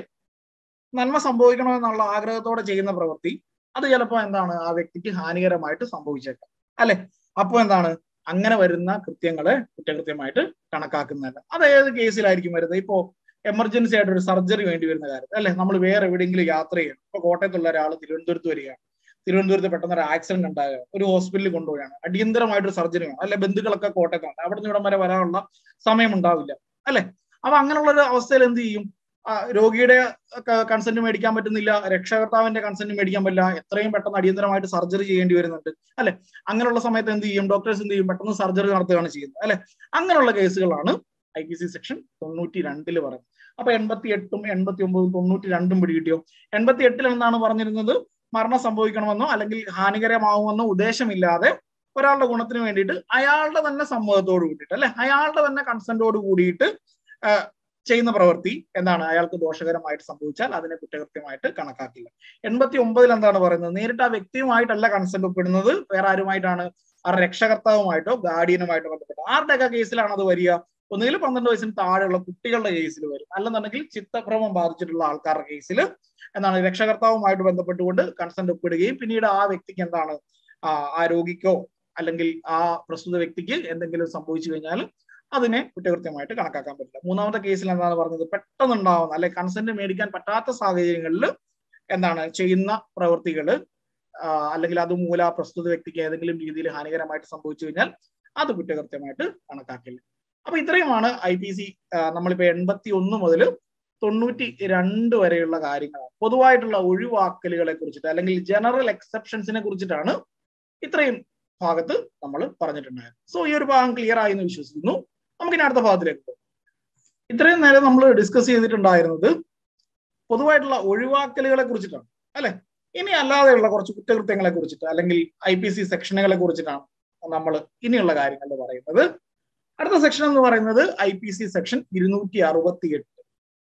നന്മ സംഭവിക്കണമെന്നുള്ള ആഗ്രഹത്തോടെ ചെയ്യുന്ന പ്രവൃത്തി അത് ചിലപ്പോൾ എന്താണ് ആ വ്യക്തിക്ക് ഹാനികരമായിട്ട് സംഭവിച്ചേക്കാം അല്ലെ അപ്പോൾ എന്താണ് അങ്ങനെ വരുന്ന കൃത്യങ്ങളെ കുറ്റകൃത്യമായിട്ട് കണക്കാക്കുന്നതല്ല അത് ഏത് കേസിലായിരിക്കും വരുന്നത് ഇപ്പോ എമർജൻസി ആയിട്ട് ഒരു സർജറി വേണ്ടി വരുന്ന കാര്യം അല്ലെ നമ്മൾ വേറെ എവിടെയെങ്കിലും യാത്ര ചെയ്യണം ഇപ്പൊ കോട്ടയത്തുള്ള ഒരാൾ തിരുവനന്തപുരത്ത് വരികയാണ് തിരുവനന്തപുരത്ത് പെട്ടെന്ന് ഒരു ആക്സിഡന്റ് ഉണ്ടാകുക ഒരു ഹോസ്പിറ്റലിൽ കൊണ്ടുപോവുകയാണ് അടിയന്തരമായിട്ടൊരു സർജറി വേണം അല്ലെ ബന്ധുക്കളൊക്കെ കോട്ടയത്താണ് അവിടെ നിന്ന് ഇവിടം വരെ വരാനുള്ള സമയം ഉണ്ടാവില്ല അല്ലെ അപ്പൊ അങ്ങനെയുള്ള ഒരു അവസ്ഥയിൽ എന്ത് ചെയ്യും രോഗിയുടെ കൺസെന്റ് മേടിക്കാൻ പറ്റുന്നില്ല രക്ഷകർത്താവിന്റെ കൺസെന്റ് മേടിക്കാൻ പറ്റില്ല എത്രയും പെട്ടെന്ന് അടിയന്തരമായിട്ട് സർജറി ചെയ്യേണ്ടി വരുന്നുണ്ട് അല്ലെ അങ്ങനെയുള്ള സമയത്ത് എന്ത് ചെയ്യും ഡോക്ടേഴ്സ് എന്ത് ചെയ്യും പെട്ടെന്ന് സർജറി നടത്തുകയാണ് ചെയ്യുന്നത് അല്ലെ അങ്ങനെയുള്ള കേസുകളാണ് ഐ പി സി സെക്ഷൻ തൊണ്ണൂറ്റി രണ്ടില് പറയുന്നത് അപ്പൊ എൺപത്തി എട്ടും എൺപത്തി ഒമ്പതും തൊണ്ണൂറ്റി രണ്ടും പിടികിട്ടിയോ എൺപത്തി എട്ടിൽ എന്താണ് പറഞ്ഞിരുന്നത് മരണം സംഭവിക്കണമെന്നോ അല്ലെങ്കിൽ ഹാനികരമാവുമെന്നോ ഉദ്ദേശമില്ലാതെ ഒരാളുടെ ഗുണത്തിന് വേണ്ടിയിട്ട് അയാളുടെ തന്നെ സമ്മതത്തോട് കൂടിയിട്ട് അല്ലെ അയാളുടെ തന്നെ കൺസെന്റോട് കൂടിയിട്ട് ചെയ്യുന്ന പ്രവൃത്തി എന്താണ് അയാൾക്ക് ദോഷകരമായിട്ട് സംഭവിച്ചാൽ അതിനെ കുറ്റകൃത്യമായിട്ട് കണക്കാക്കില്ല എൺപത്തി ഒമ്പതിൽ എന്താണ് പറയുന്നത് നേരിട്ട് ആ വ്യക്തിയുമായിട്ടല്ല കൺസെന്റ് ഒപ്പിടുന്നത് വേറെ ആരുമായിട്ടാണ് ആ രക്ഷകർത്താവുമായിട്ടോ ഗാർഡിയനുമായിട്ടോ ബന്ധപ്പെട്ട് ആരുടെയൊക്കെ കേസിലാണ് അത് വരിക ഒന്നുകിൽ പന്ത്രണ്ട് വയസ്സിന് താഴെയുള്ള കുട്ടികളുടെ കേസിൽ വരും അല്ലെന്നുണ്ടെങ്കിൽ ചിത്തഭ്രമം ബാധിച്ചിട്ടുള്ള ആൾക്കാരുടെ കേസിൽ എന്താണ് രക്ഷകർത്താവുമായിട്ട് ബന്ധപ്പെട്ടുകൊണ്ട് കൺസെന്റ് ഒപ്പിടുകയും പിന്നീട് ആ വ്യക്തിക്ക് എന്താണ് ആ രോഗിക്കോ അല്ലെങ്കിൽ ആ പ്രസ്തുത വ്യക്തിക്ക് എന്തെങ്കിലും സംഭവിച്ചു കഴിഞ്ഞാൽ അതിനെ കുറ്റകൃത്യമായിട്ട് കണക്കാക്കാൻ പറ്റില്ല മൂന്നാമത്തെ കേസിൽ എന്താണ് പറഞ്ഞത് പെട്ടെന്നുണ്ടാവുന്ന അല്ലെ കൺസെന്റ് മേടിക്കാൻ പറ്റാത്ത സാഹചര്യങ്ങളിൽ എന്താണ് ചെയ്യുന്ന പ്രവൃത്തികൾ അല്ലെങ്കിൽ അത് മൂല പ്രസ്തുത വ്യക്തിക്ക് ഏതെങ്കിലും രീതിയിൽ ഹാനികരമായിട്ട് സംഭവിച്ചു കഴിഞ്ഞാൽ അത് കുറ്റകൃത്യമായിട്ട് കണക്കാക്കില്ല അപ്പൊ ഇത്രയുമാണ് ഐ പി സി നമ്മളിപ്പോ എൺപത്തി ഒന്ന് മുതൽ തൊണ്ണൂറ്റി രണ്ട് വരെയുള്ള കാര്യങ്ങളാണ് പൊതുവായിട്ടുള്ള ഒഴിവാക്കലുകളെ കുറിച്ചിട്ട് അല്ലെങ്കിൽ ജനറൽ എക്സെപ്ഷൻസിനെ കുറിച്ചിട്ടാണ് ഇത്രയും ഭാഗത്ത് നമ്മൾ പറഞ്ഞിട്ടുണ്ടായത് സോ ഈ ഒരു ഭാഗം ക്ലിയർ ആയി എന്ന് വിശ്വസിക്കുന്നു നമുക്കിനി അടുത്ത ഭാഗത്തിലേക്ക് പോകും ഇത്രയും നേരം നമ്മൾ ഡിസ്കസ് ചെയ്തിട്ടുണ്ടായിരുന്നത് പൊതുവായിട്ടുള്ള ഒഴിവാക്കലുകളെ കുറിച്ചിട്ടാണ് അല്ലെ ഇനി അല്ലാതെയുള്ള കുറച്ച് കുറ്റകൃത്യങ്ങളെ കുറിച്ചിട്ട് അല്ലെങ്കിൽ ഐ പി സി സെക്ഷനുകളെ കുറിച്ചിട്ടാണ് നമ്മൾ ഇനിയുള്ള കാര്യങ്ങൾ പറയുന്നത് അടുത്ത സെക്ഷൻ എന്ന് പറയുന്നത് ഐ പി സി സെക്ഷൻ ഇരുന്നൂറ്റി അറുപത്തി എട്ട്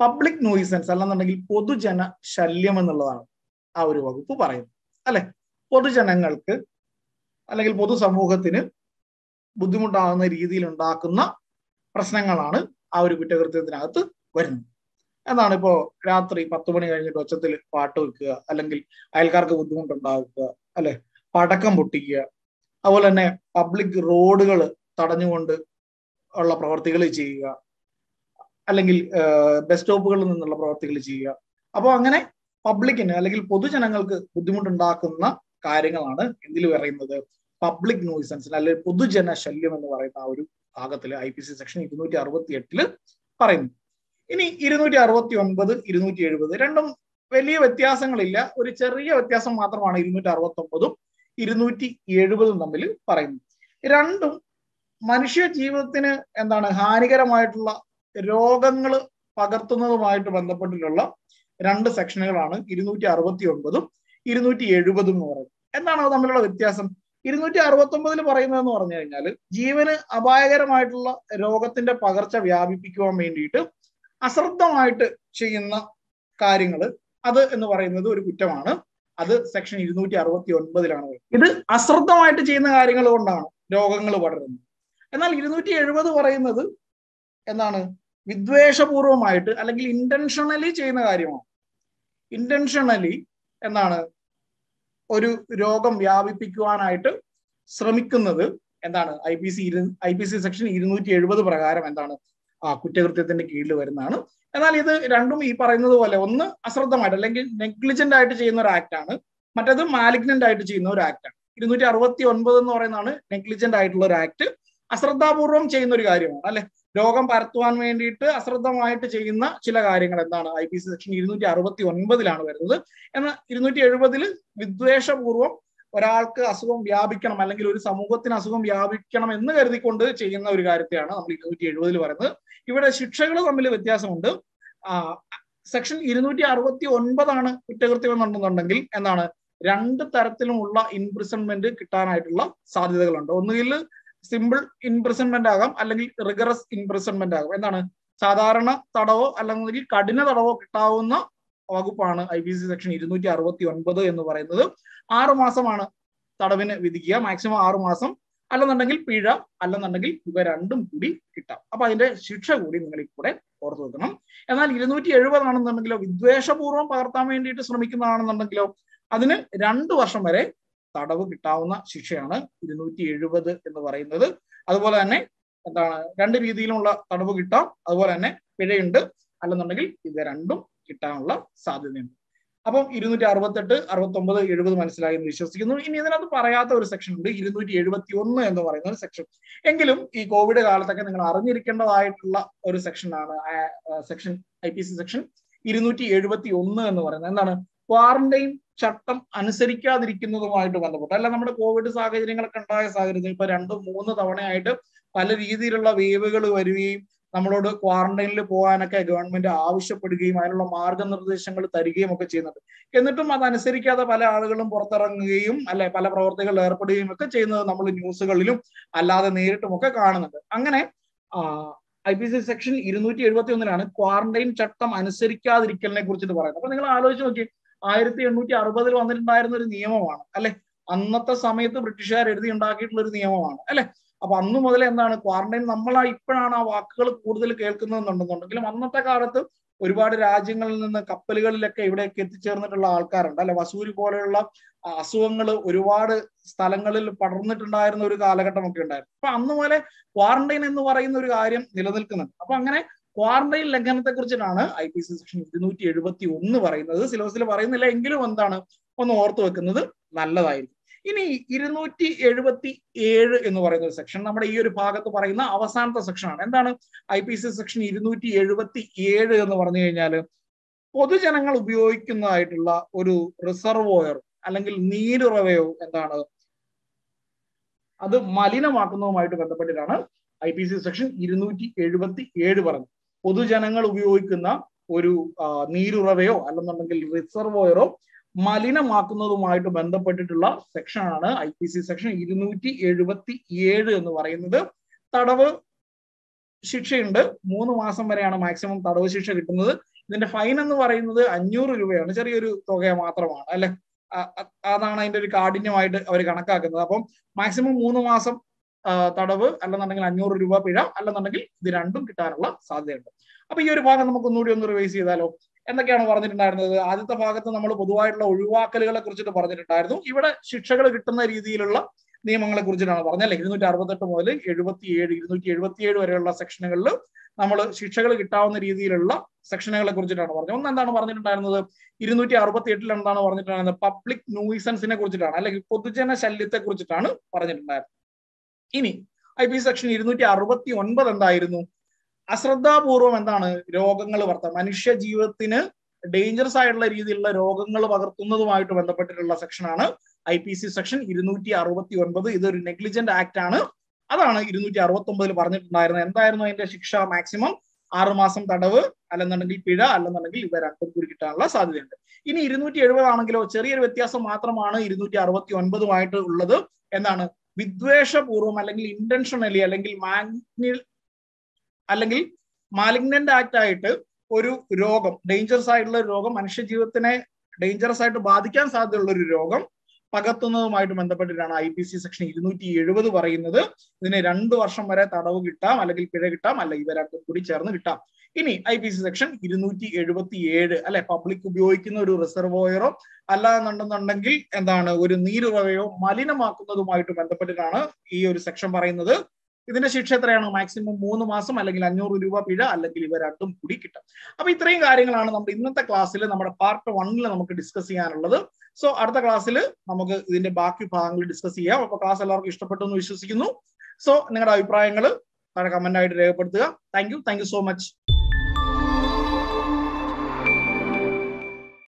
പബ്ലിക് നോയിസൻസ് അല്ലെന്നുണ്ടെങ്കിൽ പൊതുജന ശല്യം എന്നുള്ളതാണ് ആ ഒരു വകുപ്പ് പറയുന്നത് അല്ലെ പൊതുജനങ്ങൾക്ക് അല്ലെങ്കിൽ പൊതുസമൂഹത്തിന് ബുദ്ധിമുട്ടാകുന്ന രീതിയിൽ ഉണ്ടാക്കുന്ന പ്രശ്നങ്ങളാണ് ആ ഒരു കുറ്റകൃത്യത്തിനകത്ത് വരുന്നത് എന്നാണ് ഇപ്പോ രാത്രി പത്ത് മണി കഴിഞ്ഞിട്ട് ഒച്ചത്തിൽ പാട്ട് വെക്കുക അല്ലെങ്കിൽ അയൽക്കാർക്ക് ബുദ്ധിമുട്ടുണ്ടാക്കുക അല്ലെ പടക്കം പൊട്ടിക്കുക അതുപോലെ തന്നെ പബ്ലിക് റോഡുകൾ തടഞ്ഞുകൊണ്ട് ഉള്ള പ്രവർത്തികൾ ചെയ്യുക അല്ലെങ്കിൽ ബസ് സ്റ്റോപ്പുകളിൽ നിന്നുള്ള പ്രവർത്തികൾ ചെയ്യുക അപ്പോൾ അങ്ങനെ പബ്ലിക്കിന് അല്ലെങ്കിൽ പൊതുജനങ്ങൾക്ക് ബുദ്ധിമുട്ടുണ്ടാക്കുന്ന കാര്യങ്ങളാണ് എന്തിൽ പറയുന്നത് പബ്ലിക് നോയിസൻസ് അല്ലെങ്കിൽ പൊതുജന ശല്യം എന്ന് പറയുന്ന ആ ഒരു ഭാഗത്തിൽ ഐ പി സി സെക്ഷൻ ഇരുന്നൂറ്റി അറുപത്തി എട്ടില് പറയുന്നു ഇനി ഇരുന്നൂറ്റി അറുപത്തി ഒൻപത് ഇരുന്നൂറ്റി എഴുപത് രണ്ടും വലിയ വ്യത്യാസങ്ങളില്ല ഒരു ചെറിയ വ്യത്യാസം മാത്രമാണ് ഇരുന്നൂറ്റി അറുപത്തി ഒമ്പതും ഇരുന്നൂറ്റി എഴുപതും തമ്മിൽ പറയുന്നത് രണ്ടും മനുഷ്യ ജീവിതത്തിന് എന്താണ് ഹാനികരമായിട്ടുള്ള രോഗങ്ങൾ പകർത്തുന്നതുമായിട്ട് ബന്ധപ്പെട്ടിട്ടുള്ള രണ്ട് സെക്ഷനുകളാണ് ഇരുന്നൂറ്റി അറുപത്തി ഒൻപതും ഇരുന്നൂറ്റി എഴുപതും എന്ന് പറയുന്നത് എന്താണ് അത് തമ്മിലുള്ള വ്യത്യാസം ഇരുന്നൂറ്റി അറുപത്തി ഒമ്പതിൽ പറയുന്നതെന്ന് പറഞ്ഞു കഴിഞ്ഞാൽ ജീവന് അപായകരമായിട്ടുള്ള രോഗത്തിന്റെ പകർച്ച വ്യാപിപ്പിക്കുവാൻ വേണ്ടിയിട്ട് അശ്രദ്ധമായിട്ട് ചെയ്യുന്ന കാര്യങ്ങൾ അത് എന്ന് പറയുന്നത് ഒരു കുറ്റമാണ് അത് സെക്ഷൻ ഇരുന്നൂറ്റി അറുപത്തി ഒൻപതിലാണ് ഇത് അശ്രദ്ധമായിട്ട് ചെയ്യുന്ന കാര്യങ്ങൾ കൊണ്ടാണ് രോഗങ്ങൾ പടരുന്നത് എന്നാൽ ഇരുന്നൂറ്റി എഴുപത് പറയുന്നത് എന്താണ് വിദ്വേഷപൂർവമായിട്ട് അല്ലെങ്കിൽ ഇന്റൻഷണലി ചെയ്യുന്ന കാര്യമാണ് ഇന്റൻഷണലി എന്താണ് ഒരു രോഗം വ്യാപിപ്പിക്കുവാനായിട്ട് ശ്രമിക്കുന്നത് എന്താണ് I P C I P C section ഇരുന്നൂറ്റി എഴുപത് പ്രകാരം എന്താണ് ആ കുറ്റകൃത്യത്തിന്റെ കീഴിൽ വരുന്നതാണ് എന്നാൽ ഇത് രണ്ടും ഈ പറയുന്നത് പോലെ ഒന്ന് അശ്രദ്ധമായിട്ട് അല്ലെങ്കിൽ നെഗ്ലിജന്റ് ആയിട്ട് ചെയ്യുന്ന ഒരു ആക്ട് ആണ് മറ്റേത് മാലിഗ്നന്റ് ആയിട്ട് ചെയ്യുന്ന ഒരു ആക്ട് ആണ് ഇരുന്നൂറ്റി അറുപത്തി ഒൻപത് എന്ന് പറയുന്നതാണ് നെഗ്ലിജന്റ് ആയിട്ടുള്ള ഒരു ആക്ട് അശ്രദ്ധാപൂർവം ചെയ്യുന്ന ഒരു കാര്യമാണ് അല്ലെ രോഗം പരത്തുവാൻ വേണ്ടിയിട്ട് അശ്രദ്ധമായിട്ട് ചെയ്യുന്ന ചില കാര്യങ്ങൾ എന്താണ് ഐ പി സി സെക്ഷൻ ഇരുന്നൂറ്റി അറുപത്തി ഒൻപതിലാണ് വരുന്നത് എന്നാൽ ഇരുന്നൂറ്റി എഴുപതിൽ വിദ്വേഷപൂർവം ഒരാൾക്ക് അസുഖം വ്യാപിക്കണം അല്ലെങ്കിൽ ഒരു സമൂഹത്തിന് അസുഖം വ്യാപിക്കണം എന്ന് കരുതിക്കൊണ്ട് ചെയ്യുന്ന ഒരു കാര്യത്തെയാണ് നമ്മൾ ഇരുന്നൂറ്റി എഴുപതിൽ പറയുന്നത് ഇവിടെ ശിക്ഷകൾ തമ്മിൽ വ്യത്യാസമുണ്ട് സെക്ഷൻ ഇരുന്നൂറ്റി അറുപത്തി ഒൻപതാണ് കുറ്റകൃത്യം എന്നുണ്ടെന്നുണ്ടെങ്കിൽ എന്താണ് രണ്ട് തരത്തിലുമുള്ള ഇൻപ്രിസൺമെന്റ് കിട്ടാനായിട്ടുള്ള സാധ്യതകളുണ്ട് ഒന്നുകിൽ സിമ്പിൾ ഇൻപ്രിസൺമെന്റ് ആകാം അല്ലെങ്കിൽ റിഗറസ് ഇൻപ്രിസൺമെന്റ് ആകാം എന്താണ് സാധാരണ തടവോ അല്ലെങ്കിൽ കഠിന തടവോ കിട്ടാവുന്ന വകുപ്പാണ് ഐ പി സി സെക്ഷൻ ഇരുന്നൂറ്റി അറുപത്തി ഒൻപത് എന്ന് പറയുന്നത് ആറു മാസമാണ് തടവിന് വിധിക്കുക മാക്സിമം ആറു മാസം അല്ലെന്നുണ്ടെങ്കിൽ പിഴ അല്ലെന്നുണ്ടെങ്കിൽ ഇവ രണ്ടും കൂടി കിട്ടാം അപ്പൊ അതിന്റെ ശിക്ഷ കൂടി നിങ്ങൾ കൂടെ ഓർത്തു വെക്കണം എന്നാൽ ഇരുന്നൂറ്റി എഴുപതാണെന്നുണ്ടെങ്കിലോ വിദ്വേഷപൂർവ്വം പകർത്താൻ വേണ്ടിയിട്ട് ശ്രമിക്കുന്നതാണെന്നുണ്ടെങ്കിലോ അതിന് രണ്ടു വർഷം വരെ തടവ് കിട്ടാവുന്ന ശിക്ഷയാണ് ഇരുന്നൂറ്റി എഴുപത് എന്ന് പറയുന്നത് അതുപോലെ തന്നെ എന്താണ് രണ്ട് രീതിയിലുമുള്ള തടവ് കിട്ടാം അതുപോലെ തന്നെ പിഴയുണ്ട് അല്ലെന്നുണ്ടെങ്കിൽ ഇത് രണ്ടും കിട്ടാനുള്ള സാധ്യതയുണ്ട് അപ്പം ഇരുന്നൂറ്റി അറുപത്തെട്ട് അറുപത്തി ഒമ്പത് എഴുപത് മനസ്സിലായി എന്ന് വിശ്വസിക്കുന്നു ഇനി ഇതിനകത്ത് പറയാത്ത ഒരു സെക്ഷൻ ഉണ്ട് ഇരുന്നൂറ്റി എഴുപത്തി ഒന്ന് എന്ന് പറയുന്ന ഒരു സെക്ഷൻ എങ്കിലും ഈ കോവിഡ് കാലത്തൊക്കെ നിങ്ങൾ അറിഞ്ഞിരിക്കേണ്ടതായിട്ടുള്ള ഒരു സെക്ഷനാണ് section I P C section ഇരുന്നൂറ്റി എഴുപത്തി ഒന്ന് എന്ന് പറയുന്നത് എന്താണ് ക്വാറന്റൈൻ ചട്ടം അനുസരിക്കാതിരിക്കുന്നതുമായിട്ട് ബന്ധപ്പെട്ട് അല്ല നമ്മുടെ കോവിഡ് സാഹചര്യങ്ങളൊക്കെ ഉണ്ടായ സാഹചര്യത്തിൽ ഇപ്പൊ രണ്ടും മൂന്ന് തവണയായിട്ട് പല രീതിയിലുള്ള വേവുകൾ വരികയും നമ്മളോട് ക്വാറന്റൈനിൽ പോകാനൊക്കെ ഗവൺമെന്റ് ആവശ്യപ്പെടുകയും അതിനുള്ള മാർഗനിർദ്ദേശങ്ങൾ തരികയും ഒക്കെ ചെയ്യുന്നുണ്ട് എന്നിട്ടും അതനുസരിക്കാതെ പല ആളുകളും പുറത്തിറങ്ങുകയും അല്ലെ പല പ്രവർത്തികളിൽ ഏർപ്പെടുകയും ഒക്കെ ചെയ്യുന്നത് നമ്മൾ ന്യൂസുകളിലും അല്ലാതെ നേരിട്ടും ഒക്കെ കാണുന്നുണ്ട് അങ്ങനെ ഐ പി സി സെക്ഷൻ ഇരുന്നൂറ്റി എഴുപത്തി ഒന്നിലാണ് ക്വാറന്റൈൻ ചട്ടം അനുസരിക്കാതിരിക്കലിനെ കുറിച്ചിട്ട് പറയുന്നത് അപ്പൊ നിങ്ങൾ ആലോചിച്ച് നോക്കി ആയിരത്തി എണ്ണൂറ്റി അറുപതിൽ വന്നിട്ടുണ്ടായിരുന്ന ഒരു നിയമമാണ് അല്ലെ അന്നത്തെ സമയത്ത് ബ്രിട്ടീഷുകാർ എഴുതി ഉണ്ടാക്കിയിട്ടുള്ള ഒരു നിയമമാണ് അല്ലെ അപ്പൊ അന്ന് മുതൽ എന്താണ് ക്വാറന്റൈൻ നമ്മൾ ഇപ്പോഴാണ് ആ വാക്കുകൾ കൂടുതൽ കേൾക്കുന്നതെന്നുണ്ടെന്നുണ്ടെങ്കിലും അന്നത്തെ കാലത്ത് ഒരുപാട് രാജ്യങ്ങളിൽ നിന്ന് കപ്പലുകളിലൊക്കെ ഇവിടേക്ക് എത്തിച്ചേർന്നിട്ടുള്ള ആൾക്കാരുണ്ട് അല്ലെ വസൂരി പോലെയുള്ള അസുഖങ്ങൾ ഒരുപാട് സ്ഥലങ്ങളിൽ പടർന്നിട്ടുണ്ടായിരുന്ന ഒരു കാലഘട്ടമൊക്കെ ഉണ്ടായിരുന്നു അപ്പൊ അന്ന് മുതലേ ക്വാറന്റൈൻ എന്ന് പറയുന്ന ഒരു കാര്യം നിലനിൽക്കുന്നുണ്ട് അപ്പൊ അങ്ങനെ ക്വാറന്റൈൻ ലംഘനത്തെ കുറിച്ചിട്ടാണ് ഐ പി സി സെക്ഷൻ ഇരുന്നൂറ്റി എഴുപത്തി ഒന്ന് പറയുന്നത് സിലബസിൽ പറയുന്നില്ല എങ്കിലും എന്താണ് ഒന്ന് ഓർത്തു വെക്കുന്നത് നല്ലതായിരിക്കും ഇനി ഇരുന്നൂറ്റി എഴുപത്തി ഏഴ് എന്ന് പറയുന്ന ഒരു സെക്ഷൻ നമ്മുടെ ഈ ഒരു ഭാഗത്ത് പറയുന്ന അവസാനത്തെ സെക്ഷനാണ് എന്താണ് ഐ പി സി സെക്ഷൻ ഇരുന്നൂറ്റി എഴുപത്തി ഏഴ് എന്ന് പറഞ്ഞു കഴിഞ്ഞാൽ പൊതുജനങ്ങൾ ഉപയോഗിക്കുന്നതായിട്ടുള്ള ഒരു റിസർവോയർ അല്ലെങ്കിൽ നീരുറവയോ എന്താണ് അത് മലിനമാക്കുന്നതുമായിട്ട് ബന്ധപ്പെട്ടിട്ടാണ് ഐ പി സി സെക്ഷൻ ഇരുന്നൂറ്റി എഴുപത്തി ഏഴ് പറഞ്ഞത് പൊതുജനങ്ങൾ ഉപയോഗിക്കുന്ന ഒരു നീരുറവയോ അല്ലെന്നുണ്ടെങ്കിൽ റിസർവോയറോ മലിനമാക്കുന്നതുമായിട്ട് ബന്ധപ്പെട്ടിട്ടുള്ള സെക്ഷനാണ് ഐ പി സി സെക്ഷൻ ഇരുന്നൂറ്റി എഴുപത്തി ഏഴ് എന്ന് പറയുന്നത് തടവ് ശിക്ഷയുണ്ട് മൂന്ന് മാസം വരെയാണ് മാക്സിമം തടവ് ശിക്ഷ കിട്ടുന്നത് ഇതിന്റെ ഫൈൻ എന്ന് പറയുന്നത് അഞ്ഞൂറ് രൂപയാണ് ചെറിയൊരു തുക മാത്രമാണ് അല്ലെ അതാണ് അതിന്റെ ഒരു കാഠിന്യമായിട്ട് അവർ കണക്കാക്കുന്നത് അപ്പം മാക്സിമം മൂന്ന് മാസം തടവ് അല്ലെന്നുണ്ടെങ്കിൽ അഞ്ഞൂറ് രൂപ പിഴ അല്ലെന്നുണ്ടെങ്കിൽ ഇത് രണ്ടും കിട്ടാനുള്ള സാധ്യതയുണ്ട് അപ്പൊ ഈ ഒരു ഭാഗം നമുക്ക് ഒന്നുകൂടി ഒന്ന് റിവൈസ് ചെയ്താലോ എന്തൊക്കെയാണ് പറഞ്ഞിട്ടുണ്ടായിരുന്നത് ആദ്യത്തെ ഭാഗത്ത് നമ്മൾ പൊതുവായിട്ടുള്ള ഒഴിവാക്കലുകളെ കുറിച്ചിട്ട് പറഞ്ഞിട്ടുണ്ടായിരുന്നു ഇവിടെ ശിക്ഷകൾ കിട്ടുന്ന രീതിയിലുള്ള നിയമങ്ങളെ കുറിച്ചിട്ടാണ് പറഞ്ഞല്ലേ ഇരുന്നൂറ്റി അറുപത്തെട്ട് മുതൽ എഴുപത്തിയേഴ് ഇരുന്നൂറ്റി എഴുപത്തിയേഴ് വരെയുള്ള സെക്ഷനുകളിൽ നമ്മൾ ശിക്ഷകൾ കിട്ടാവുന്ന രീതിയിലുള്ള സെക്ഷനുകളെ കുറിച്ചിട്ടാണ് പറഞ്ഞത് ഒന്ന് എന്താണ് പറഞ്ഞിട്ടുണ്ടായിരുന്നത് ഇരുന്നൂറ്റി അറുപത്തി എട്ടിൽ എന്താണ് പറഞ്ഞിട്ടുണ്ടായിരുന്നത് പബ്ലിക് നൂയിസൻസിനെ കുറിച്ചിട്ടാണ് അല്ലെങ്കിൽ പൊതുജന ശല്യത്തെ കുറിച്ചിട്ടാണ് പറഞ്ഞിട്ടുണ്ടായിരുന്നത് ഇനി ഐ പി സെക്ഷൻ ഇരുന്നൂറ്റി അറുപത്തി ഒൻപത് എന്തായിരുന്നു അശ്രദ്ധാപൂർവം എന്താണ് രോഗങ്ങൾ വർത്ത മനുഷ്യ ജീവിതത്തിന് ഡേഞ്ചറസ് ആയിട്ടുള്ള രീതിയിലുള്ള രോഗങ്ങൾ പകർത്തുന്നതുമായിട്ട് ബന്ധപ്പെട്ടിട്ടുള്ള സെക്ഷനാണ് ഐ പി സി സെക്ഷൻ ഇരുന്നൂറ്റി അറുപത്തി ഒൻപത് ഇതൊരു നെഗ്ലിജന്റ് ആക്ട് ആണ് അതാണ് ഇരുന്നൂറ്റി അറുപത്തി ഒമ്പതിൽ പറഞ്ഞിട്ടുണ്ടായിരുന്നത് എന്തായിരുന്നു അതിന്റെ ശിക്ഷ മാക്സിമം ആറുമാസം തടവ് അല്ലെന്നുണ്ടെങ്കിൽ പിഴ അല്ലെന്നുണ്ടെങ്കിൽ ഇവ രണ്ടും കൂടി കിട്ടാനുള്ള സാധ്യതയുണ്ട് ഇനി ഇരുന്നൂറ്റി എഴുപതാണെങ്കിലോ ചെറിയൊരു വ്യത്യാസം മാത്രമാണ് ഇരുന്നൂറ്റി അറുപത്തി ഒൻപതുമായിട്ട് ഉള്ളത് എന്താണ് വിദ്വേഷപൂർവം അല്ലെങ്കിൽ ഇന്റൻഷണലി അല്ലെങ്കിൽ മാഗ്നിൽ അല്ലെങ്കിൽ മാലിഗ്നന്റ് ആക്ട് ആയിട്ട് ഒരു രോഗം ഡേഞ്ചറസ് ആയിട്ടുള്ള ഒരു രോഗം മനുഷ്യ ജീവിതത്തിനെ ഡേഞ്ചറസ് ആയിട്ട് ബാധിക്കാൻ സാധ്യതയുള്ള ഒരു രോഗം പകർത്തുന്നതുമായിട്ട് ബന്ധപ്പെട്ടിട്ടാണ് ഐ പി സി സെക്ഷൻ ഇരുന്നൂറ്റി എഴുപത് പറയുന്നത് ഇതിന് രണ്ടു വർഷം വരെ തടവ് കിട്ടാം അല്ലെങ്കിൽ പിഴ കിട്ടാം അല്ല ഇവ രണ്ടും കൂടി ചേർന്ന് കിട്ടാം ഇനി ഐ പി സി സെക്ഷൻ ഇരുന്നൂറ്റി എഴുപത്തി ഏഴ് അല്ലെ പബ്ലിക് ഉപയോഗിക്കുന്ന ഒരു റിസർവോയറോ അല്ലാന്നുണ്ടെന്നുണ്ടെങ്കിൽ എന്താണ് ഒരു നീരുറവയോ മലിനമാക്കുന്നതുമായിട്ട് ബന്ധപ്പെട്ടിട്ടാണ് ഈ ഒരു സെക്ഷൻ പറയുന്നത് ഇതിന്റെ ശിക്ഷ എത്രയാണ് മാക്സിമം മൂന്ന് മാസം അല്ലെങ്കിൽ അഞ്ഞൂറ് രൂപ പിഴ അല്ലെങ്കിൽ ഇവ രണ്ടും കൂടി കിട്ടും അപ്പൊ ഇത്രയും കാര്യങ്ങളാണ് നമ്മുടെ ഇന്നത്തെ ക്ലാസ്സിൽ നമ്മുടെ പാർട്ട് വണ്ണിൽ നമുക്ക് ഡിസ്കസ് ചെയ്യാനുള്ളത് സോ അടുത്ത ക്ലാസ്സിൽ നമുക്ക് ഇതിന്റെ ബാക്കി ഭാഗങ്ങൾ ഡിസ്കസ് ചെയ്യാം അപ്പൊ ക്ലാസ് എല്ലാവർക്കും ഇഷ്ടപ്പെട്ടു എന്ന് വിശ്വസിക്കുന്നു സോ നിങ്ങളുടെ അഭിപ്രായങ്ങൾ താഴെ കമന്റ് ആയിട്ട് രേഖപ്പെടുത്തുക thank you thank you so much